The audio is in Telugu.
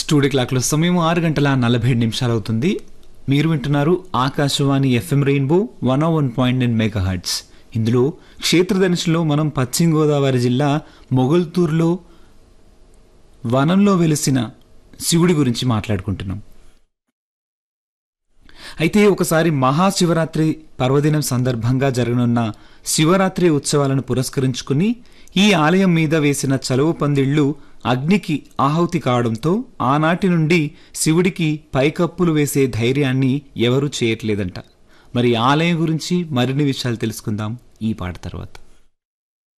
స్టూడియో క్లాక్లో సమయం ఆరు గంటల నలభై ఏడు నిమిషాలు అవుతుంది మీరు వింటున్నారు Akashvani FM rainbow one one point nine megahertz ఇందులో క్షేత్రదర్శిలో మనం పశ్చిమ గోదావరి జిల్లా మొగల్తూరులో వనంలో వెలిసిన శివుడి గురించి మాట్లాడుకుంటున్నాం అయితే ఒకసారి మహాశివరాత్రి పర్వదినం సందర్భంగా జరగనున్న శివరాత్రి ఉత్సవాలను పురస్కరించుకుని ఈ ఆలయం మీద వేసిన చలువ పందిళ్లు అగ్నికి ఆహుతి కావడంతో ఆనాటి నుండి శివుడికి పైకప్పులు వేసే ధైర్యాన్ని ఎవరూ చేయట్లేదంట మరి ఆలయం గురించి మరిన్ని విషయాలు తెలుసుకుందాం ఈ పాట తర్వాత